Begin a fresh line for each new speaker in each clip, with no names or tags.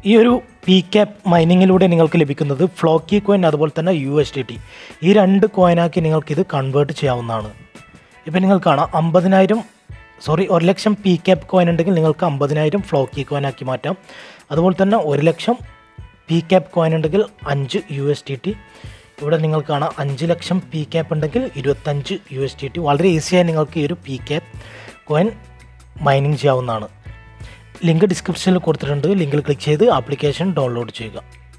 ഈ ഒരു P cap മൈനിങ്ങിലൂടെ നിങ്ങൾക്ക് ലഭിക്കുന്നത് ഫ്ലോക്കി കോയിൻ അതുപോലെ തന്നെ യു എസ് ഡി ടി ഈ രണ്ട് കോയിനാക്കി നിങ്ങൾക്കിത് കൺവേർട്ട് ചെയ്യാവുന്നതാണ് ഇപ്പം നിങ്ങൾ കാണാം അമ്പതിനായിരം സോറി ഒരു ലക്ഷം പി ക്യാപ് കോയിൻ ഉണ്ടെങ്കിൽ നിങ്ങൾക്ക് അമ്പതിനായിരം ഫ്ലോക്കി കോയിനാക്കി മാറ്റാം അതുപോലെ തന്നെ ഒരു ലക്ഷം പി ക്യാപ് കോയിൻ ഉണ്ടെങ്കിൽ അഞ്ച് യു എസ് ടി ടി ഇവിടെ നിങ്ങൾ കാണാം അഞ്ച് ലക്ഷം പി ക്യാപ്പ് ഉണ്ടെങ്കിൽ ഇരുപത്തഞ്ച് യു എസ് ടി ടി വളരെ ഈസിയായി നിങ്ങൾക്ക് ഈ ഒരു പി ക്യാപ്പ് കോയിൻ മൈനിങ് ചെയ്യാവുന്നതാണ് ലിങ്ക് ഡിസ്ക്രിപ്ഷനിൽ കൊടുത്തിട്ടുണ്ട് ലിങ്കിൽ ക്ലിക്ക് ചെയ്ത് ആപ്ലിക്കേഷൻ ഡൗൺലോഡ് ചെയ്യുക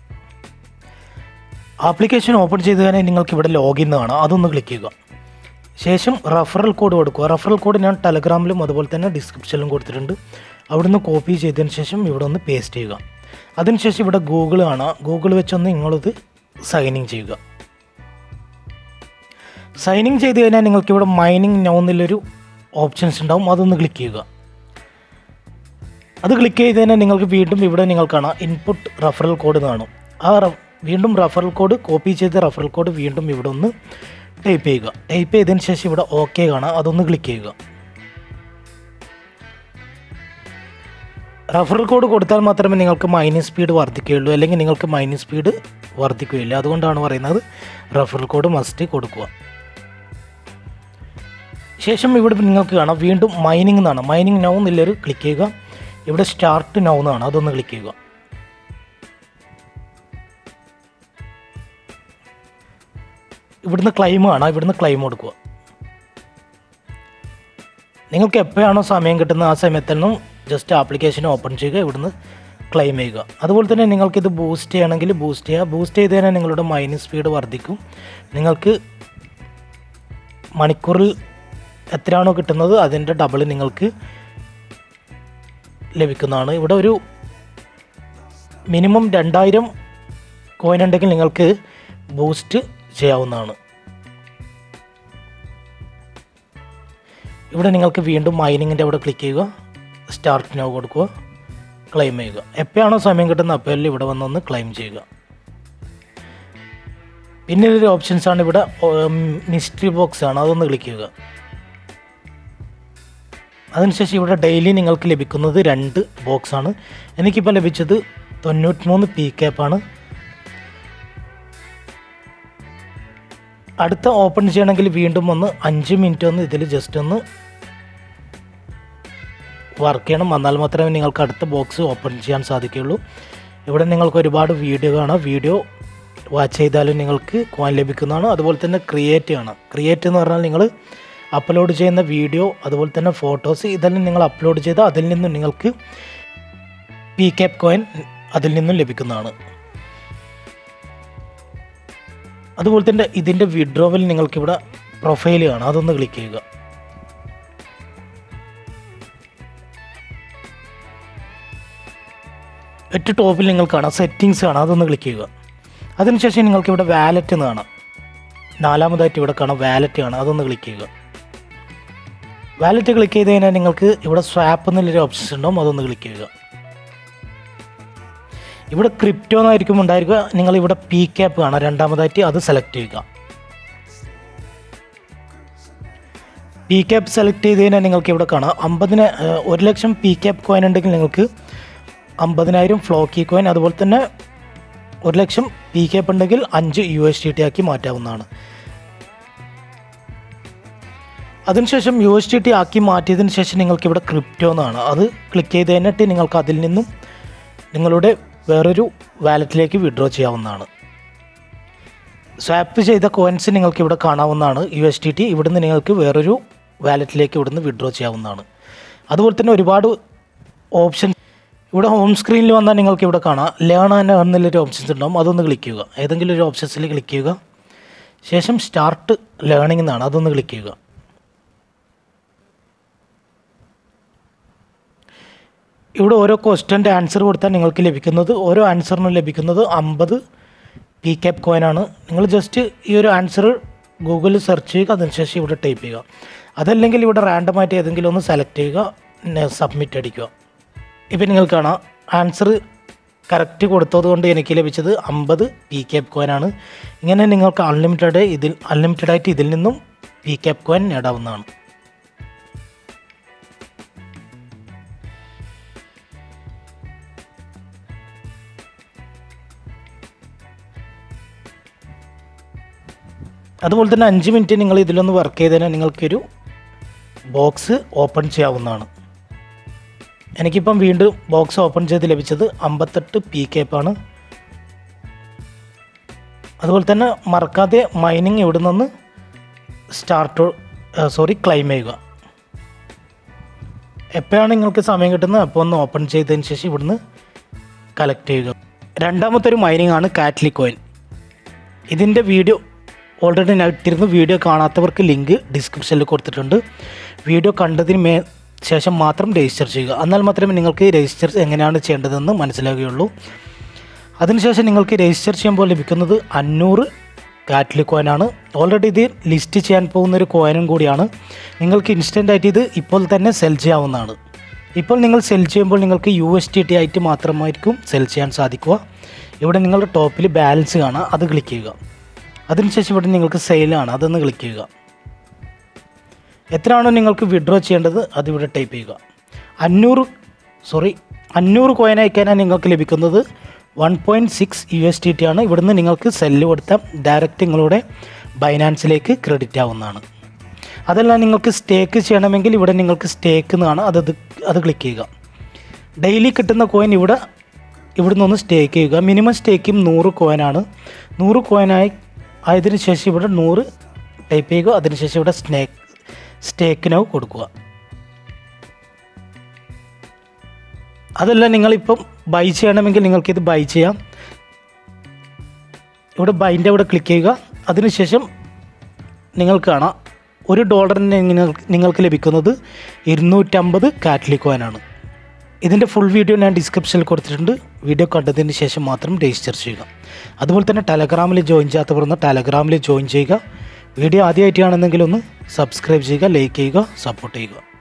ആപ്ലിക്കേഷൻ ഓപ്പൺ ചെയ്ത് തന്നെ നിങ്ങൾക്ക് ഇവിടെ ലോഗിൻ കാണാം അതൊന്ന് ക്ലിക്ക് ചെയ്യുക ശേഷം റഫറൽ കോഡ് കൊടുക്കുക റഫറൽ കോഡ് ഞാൻ ടെലഗ്രാമിലും അതുപോലെ തന്നെ ഡിസ്ക്രിപ്ഷനിലും കൊടുത്തിട്ടുണ്ട് അവിടുന്ന് കോപ്പി ചെയ്തതിന് ശേഷം ഇവിടെ ഒന്ന് പേസ്റ്റ് ചെയ്യുക അതിനുശേഷം ഇവിടെ ഗൂഗിൾ കാണാം ഗൂഗിൾ വെച്ചൊന്ന് നിങ്ങളിത് സൈനിങ് ചെയ്യുക സൈനിങ് ചെയ്ത് കഴിഞ്ഞാൽ നിങ്ങൾക്ക് ഇവിടെ മൈനിങ് നോ എന്നുള്ളൊരു ഓപ്ഷൻസ് ഉണ്ടാവും അതൊന്ന് ക്ലിക്ക് ചെയ്യുക അത് ക്ലിക്ക് ചെയ്ത് കഴിഞ്ഞാൽ നിങ്ങൾക്ക് വീണ്ടും ഇവിടെ നിങ്ങൾ കാണാം ഇൻപുട്ട് റഫറൽ കോഡ് കാണും ആ റ- വീണ്ടും റഫറൽ കോഡ് കോപ്പി ചെയ്ത റഫറൽ കോഡ് വീണ്ടും ഇവിടെ ഒന്ന് ടൈപ്പ് ചെയ്യുക ടൈപ്പ് ചെയ്തതിന് ശേഷം ഇവിടെ ഓക്കെ കാണാം അതൊന്ന് ക്ലിക്ക് ചെയ്യുക റഫറൽ കോഡ് കൊടുത്താൽ മാത്രമേ നിങ്ങൾക്ക് മൈനിങ് സ്പീഡ് വർദ്ധിക്കുകയുള്ളൂ അല്ലെങ്കിൽ നിങ്ങൾക്ക് മൈനിങ് സ്പീഡ് വർദ്ധിക്കുകയില്ല അതുകൊണ്ടാണ് പറയുന്നത് റഫറൽ കോഡ് മസ്റ്റ് കൊടുക്കുക ശേഷം ഇവിടെ നിങ്ങൾക്ക് കാണാം വീണ്ടും മൈനിങ് എന്നാണ് മൈനിങ് നൗ എന്നുള്ളൊരു ക്ലിക്ക് ചെയ്യുക ഇവിടെ സ്റ്റാർട്ട് നൗ എന്നാണ് അതൊന്ന് ക്ലിക്ക് ചെയ്യുക ഇവിടുന്ന് ക്ലൈം കാണാം ഇവിടുന്ന് ക്ലൈം കൊടുക്കുക നിങ്ങൾക്ക് എപ്പോഴാണോ സമയം കിട്ടുന്നത് ആ സമയത്തൊന്നും ജസ്റ്റ് ആപ്ലിക്കേഷൻ ഓപ്പൺ ചെയ്യുക ഇവിടുന്ന് ക്ലെയിം ചെയ്യുക അതുപോലെ തന്നെ നിങ്ങൾക്കിത് ബൂസ്റ്റ് ചെയ്യണമെങ്കിൽ ബൂസ്റ്റ് ചെയ്യുക ബൂസ്റ്റ് ചെയ്ത് കഴിഞ്ഞാൽ നിങ്ങളുടെ മൈനിങ് സ്പീഡ് വർദ്ധിക്കും നിങ്ങൾക്ക് മണിക്കൂറിൽ എത്രയാണോ കിട്ടുന്നത് അതിൻ്റെ ഡബിൾ നിങ്ങൾക്ക് ലഭിക്കുന്നതാണ് ഇവിടെ ഒരു മിനിമം രണ്ടായിരം കോയിൻ ഉണ്ടെങ്കിൽ നിങ്ങൾക്ക് ബൂസ്റ്റ് ചെയ്യാവുന്നതാണ് ഇവിടെ നിങ്ങൾക്ക് വീണ്ടും മൈനിങ്ങിൻ്റെ അവിടെ ക്ലിക്ക് ചെയ്യുക സ്റ്റാർട്ട് നോ കൊടുക്കുക ക്ലെയിം ചെയ്യുക എപ്പോഴാണോ സമയം കിട്ടുന്നത് അപ്പോൾ ഇവിടെ വന്നൊന്ന് ക്ലെയിം ചെയ്യുക പിന്നെ ഒരു ഓപ്ഷൻസ് ആണ് ഇവിടെ മിസ്റ്ററി ബോക്സ് ആണ് അതൊന്ന് ക്ലിക്ക് ചെയ്യുക അതിനുശേഷം ഇവിടെ ഡെയിലി നിങ്ങൾക്ക് ലഭിക്കുന്നത് രണ്ട് ബോക്സ് ആണ് എനിക്കിപ്പോൾ ലഭിച്ചത് തൊണ്ണൂറ്റിമൂന്ന് പി ആണ് അടുത്ത ഓപ്പൺ ചെയ്യണമെങ്കിൽ വീണ്ടും ഒന്ന് അഞ്ച് മിനിറ്റ് ഒന്ന് ഇതിൽ ജസ്റ്റ് ഒന്ന് വർക്ക് ചെയ്യണം വന്നാൽ മാത്രമേ നിങ്ങൾക്ക് അടുത്ത ബോക്സ് ഓപ്പൺ ചെയ്യാൻ സാധിക്കുകയുള്ളൂ ഇവിടെ നിങ്ങൾക്ക് ഒരുപാട് വീഡിയോ കാണാം വീഡിയോ വാച്ച് ചെയ്താലും നിങ്ങൾക്ക് കോയിൻ ലഭിക്കുന്നതാണ് അതുപോലെ തന്നെ ക്രിയേറ്റ് ചെയ്യണം ക്രിയേറ്റ് എന്ന് പറഞ്ഞാൽ നിങ്ങൾ അപ്ലോഡ് ചെയ്യുന്ന വീഡിയോ അതുപോലെ തന്നെ ഫോട്ടോസ് ഇതെല്ലാം നിങ്ങൾ അപ്ലോഡ് ചെയ്താൽ അതിൽ നിന്നും നിങ്ങൾക്ക് പി ക്യാപ് കോയിൻ അതിൽ നിന്നും ലഭിക്കുന്നതാണ് അതുപോലെ തന്നെ ഇതിൻ്റെ വിഡ്രോവൽ നിങ്ങൾക്കിവിടെ പ്രൊഫൈൽ കാണാം അതൊന്ന് ക്ലിക്ക് ചെയ്യുക ഏറ്റവും ടോപ്പിൽ നിങ്ങൾ കാണാം സെറ്റിങ്സ് കാണാം അതൊന്ന് ക്ലിക്ക് ചെയ്യുക അതിനുശേഷം നിങ്ങൾക്ക് ഇവിടെ വാലറ്റ് എന്ന് കാണാം നാലാമതായിട്ട് ഇവിടെ കാണാം വാലറ്റ് കാണാം അതൊന്ന് ക്ലിക്ക് ചെയ്യുക വാലറ്റ് ക്ലിക്ക് ചെയ്ത് കഴിഞ്ഞാൽ നിങ്ങൾക്ക് ഇവിടെ സ്വാപ്പ് എന്നുള്ളൊരു ഓപ്ഷൻസ് ഉണ്ടാവും അതൊന്ന് ക്ലിക്ക് ചെയ്യുക ഇവിടെ ക്രിപ്റ്റോ എന്നായിരിക്കും ഉണ്ടായിരിക്കുക നിങ്ങൾ ഇവിടെ പി ക്യാപ്പ് കാണാം രണ്ടാമതായിട്ട് അത് സെലക്ട് ചെയ്യുക പി ക്യാപ്പ് സെലക്ട് ചെയ്ത് കഴിഞ്ഞാൽ നിങ്ങൾക്ക് ഇവിടെ കാണാം അമ്പതിന് ഏഹ്, ഒരു ലക്ഷം പി ക്യാപ്പ് കോയിൻ ഉണ്ടെങ്കിൽ നിങ്ങൾക്ക് അമ്പതിനായിരം ഫ്ലോക്കി കോയിൻ അതുപോലെ തന്നെ ഒരു ലക്ഷം പി ക്യാപ്പ് ഉണ്ടെങ്കിൽ അഞ്ച് യു എസ് ടി ടി ആക്കി മാറ്റാവുന്നതാണ് അതിനുശേഷം യു എസ് ടി ടി ആക്കി മാറ്റിയതിന് ശേഷം നിങ്ങൾക്ക് ഇവിടെ ക്രിപ്റ്റോ എന്നാണ് അത് ക്ലിക്ക് ചെയ്ത് കഴിഞ്ഞിട്ട് നിങ്ങൾക്ക് അതിൽ നിന്നും നിങ്ങളുടെ വേറൊരു വാലറ്റിലേക്ക് വിഡ്രോ ചെയ്യാവുന്നതാണ് സ്വാപ്പ് ചെയ്ത കോയിൻസ് നിങ്ങൾക്ക് ഇവിടെ കാണാവുന്നതാണ് യു എസ് ടി ടി ഇവിടുന്ന് നിങ്ങൾക്ക് വേറൊരു വാലറ്റിലേക്ക് ഇവിടുന്ന് വിഡ്രോ ചെയ്യാവുന്നതാണ് അതുപോലെ തന്നെ ഒരുപാട് ഓപ്ഷൻ ഇവിടെ ഹോം സ്ക്രീനിൽ വന്നാൽ നിങ്ങൾക്ക് ഇവിടെ കാണാം ലേൺ ആൻഡ് ഏൺ എന്നുള്ളൊരു ഓപ്ഷൻസ് ഉണ്ടാവും അതൊന്ന് ക്ലിക്ക് ചെയ്യുക ഏതെങ്കിലും ഒരു ഓപ്ഷൻസിൽ ക്ലിക്ക് ചെയ്യുക ശേഷം സ്റ്റാർട്ട് ലേണിംഗ് എന്നാണ് അതൊന്ന് ക്ലിക്ക് ചെയ്യുക ഇവിടെ ഓരോ ക്വസ്റ്റ്യൻ്റെ ആൻസർ കൊടുത്താൽ നിങ്ങൾക്ക് ലഭിക്കുന്നത് ഓരോ ആൻസറിനും ലഭിക്കുന്നത് അമ്പത് പി ക്യാപ് കോയിനാണ് നിങ്ങൾ ജസ്റ്റ് ഈ ഒരു ആൻസർ ഗൂഗിളിൽ സെർച്ച് ചെയ്യുക അതിനുശേഷം ഇവിടെ ടൈപ്പ് ചെയ്യുക അതല്ലെങ്കിൽ ഇവിടെ റാൻഡമായിട്ട് ഏതെങ്കിലും ഒന്ന് സെലക്ട് ചെയ്യുക സബ്മിറ്റ് അടിക്കുക ഇപ്പം നിങ്ങൾ കാണാം ആൻസർ കറക്റ്റ് കൊടുത്തത് കൊണ്ട് എനിക്ക് ലഭിച്ചത് അമ്പത് പി ക്യാപ് കോയിനാണ് ഇങ്ങനെ നിങ്ങൾക്ക് അൺലിമിറ്റഡ് ഇതിൽ അൺലിമിറ്റഡ് ആയിട്ട് ഇതിൽ നിന്നും പി ക്യാപ് കോയിൻ നേടാവുന്നതാണ് അതുപോലെ തന്നെ അഞ്ച് മിനിറ്റ് നിങ്ങൾ ഇതിലൊന്ന് വർക്ക് ചെയ്തതിനാൽ നിങ്ങൾക്കൊരു ബോക്സ് ഓപ്പൺ ചെയ്യാവുന്നതാണ് എനിക്കിപ്പം വീണ്ടും ബോക്സ് ഓപ്പൺ ചെയ്ത് ലഭിച്ചത് അമ്പത്തെട്ട് പി കേപ്പാണ് അതുപോലെ തന്നെ മറക്കാതെ മൈനിങ് ഇവിടെ നിന്ന് സ്റ്റാർട്ട് സോറി ക്ലൈം ചെയ്യുക എപ്പോഴാണ് നിങ്ങൾക്ക് സമയം കിട്ടുന്നത് അപ്പോൾ ഒന്ന് ഓപ്പൺ ചെയ്തതിന് ശേഷം ഇവിടുന്ന് കളക്ട് ചെയ്യുക രണ്ടാമത്തെ ഒരു മൈനിങ് ആണ് കാറ്റ്ലി കോയിൻ ഇതിൻ്റെ വീഡിയോ ഓൾറെഡി ഞാൻ ഇട്ടിരുന്നു വീഡിയോ കാണാത്തവർക്ക് ലിങ്ക് ഡിസ്ക്രിപ്ഷനിൽ കൊടുത്തിട്ടുണ്ട് വീഡിയോ കണ്ടതിന് മേ ശേഷം മാത്രം രജിസ്റ്റർ ചെയ്യുക എന്നാൽ മാത്രമേ നിങ്ങൾക്ക് രജിസ്റ്റർ എങ്ങനെയാണ് ചെയ്യേണ്ടതെന്ന് മനസ്സിലാവുകയുള്ളൂ അതിനുശേഷം നിങ്ങൾക്ക് രജിസ്റ്റർ ചെയ്യുമ്പോൾ ലഭിക്കുന്നത് അഞ്ഞൂറ് കാറ്റ്ലി കോയിനാണ് ഓൾറെഡി ഇത് ലിസ്റ്റ് ചെയ്യാൻ പോകുന്ന ഒരു കോയിനും കൂടിയാണ് നിങ്ങൾക്ക് ഇൻസ്റ്റൻ്റ് ആയിട്ട് ഇത് ഇപ്പോൾ തന്നെ സെൽ ചെയ്യാവുന്നതാണ് ഇപ്പോൾ നിങ്ങൾ സെൽ ചെയ്യുമ്പോൾ നിങ്ങൾക്ക് യു എസ് ടി ടി ആയിട്ട് മാത്രമായിരിക്കും സെൽ ചെയ്യാൻ സാധിക്കുക ഇവിടെ നിങ്ങളുടെ ടോപ്പിൽ ബാലൻസ് കാണാം അത് ക്ലിക്ക് ചെയ്യുക അതിനുശേഷം ഇവിടെ നിങ്ങൾക്ക് സെയിലാണ് അതൊന്ന് ക്ലിക്ക് ചെയ്യുക എത്രയാണോ നിങ്ങൾക്ക് വിഡ്രോ ചെയ്യേണ്ടത് അതിവിടെ ടൈപ്പ് ചെയ്യുക അഞ്ഞൂറ് സോറി അഞ്ഞൂറ് കോയിൻ അയക്കാനാണ് നിങ്ങൾക്ക് ലഭിക്കുന്നത് one point six U S T T ആണ് ഇവിടുന്ന് നിങ്ങൾക്ക് സെല്ല് കൊടുത്താൽ ഡയറക്റ്റ് നിങ്ങളുടെ ബൈനാൻസിലേക്ക് ക്രെഡിറ്റ് ആവുന്നതാണ് അതല്ല നിങ്ങൾക്ക് സ്റ്റേക്ക് ചെയ്യണമെങ്കിൽ ഇവിടെ നിങ്ങൾക്ക് സ്റ്റേക്ക് എന്ന് കാണാം അത് അത് ക്ലിക്ക് ചെയ്യുക ഡെയിലി കിട്ടുന്ന കോയിൻ ഇവിടെ ഇവിടെ നിന്ന് സ്റ്റേക്ക് ചെയ്യുക മിനിമം സ്റ്റേക്കും നൂറ് കോയിനാണ് നൂറ് കോയിനായി ആയതിനു ശേഷം ഇവിടെ നൂറ് ടൈപ്പ് ചെയ്യുക അതിനുശേഷം ഇവിടെ സ്നേക്ക് സ്റ്റേക്കിനോ കൊടുക്കുക അതല്ല നിങ്ങളിപ്പം ബൈ ചെയ്യണമെങ്കിൽ നിങ്ങൾക്കിത് ബൈ ചെയ്യാം ഇവിടെ ബൈൻ്റെ അവിടെ ക്ലിക്ക് ചെയ്യുക അതിനുശേഷം നിങ്ങൾക്ക് കാണാം ഒരു ഡോളറിന് നിങ്ങൾക്ക് നിങ്ങൾക്ക് ലഭിക്കുന്നത് ഇരുന്നൂറ്റമ്പത് കാറ്റ്ലിക് കോയിനാണ് ഇതിൻ്റെ ഫുൾ വീഡിയോ ഞാൻ ഡിസ്ക്രിപ്ഷനിൽ കൊടുത്തിട്ടുണ്ട് വീഡിയോ കണ്ടതിന് ശേഷം മാത്രം രജിസ്റ്റർ ചെയ്യുക അതുപോലെ തന്നെ ടെലഗ്രാമിൽ ജോയിൻ ചെയ്യാത്തവർ ഒന്ന് ടെലഗ്രാമിൽ ജോയിൻ ചെയ്യുക വീഡിയോ ആദ്യമായിട്ടാണെന്നെങ്കിൽ ഒന്ന് സബ്സ്ക്രൈബ് ചെയ്യുക ലൈക്ക് ചെയ്യുക സപ്പോർട്ട് ചെയ്യുക